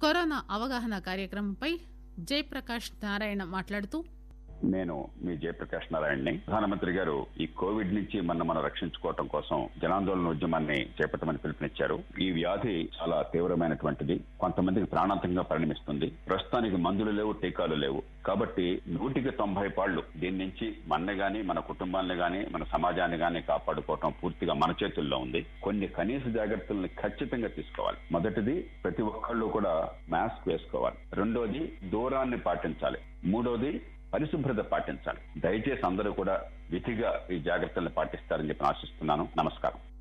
corona అవగాహన కార్యక్రమంపై జయప్రకాష్ నారాయణ మాట్లాడుతూ నేను మీ జయప్రకాష్ నారాయణని ప్రధానమంత్రి గారు ఈ కోవిడ్ నుంచి మన మనం రక్షించుకోవటం కోసం జనాందోళన ఉద్యమాన్ని చేపట్టమని పిలుపునిచ్చారు ఈ వ్యాధి చాలా తీవ్రమైనటువంటిది కొంతమందికి ప్రాణాంతంగా పరిణమిస్తుంది ప్రస్తుతానికి మందులు లేవు టీకాలు లేవు కాబట్టి నూటికి తొంభై పాళ్లు దీని నుంచి మన గాని మన కుటుంబాన్ని గాని మన సమాజాన్ని గాని కాపాడుకోవటం పూర్తిగా మన చేతుల్లో ఉంది కొన్ని కనీస జాగ్రత్తలను ఖచ్చితంగా తీసుకోవాలి మొదటిది ప్రతి ఒక్కళ్ళు కూడా మాస్క్ వేసుకోవాలి రెండోది దూరాన్ని పాటించాలి మూడోది పరిశుభ్రత పాటించాలి దయచేసి అందరూ కూడా విధిగా ఈ జాగ్రత్తలను పాటిస్తారని చెప్పి ఆశిస్తున్నాను నమస్కారం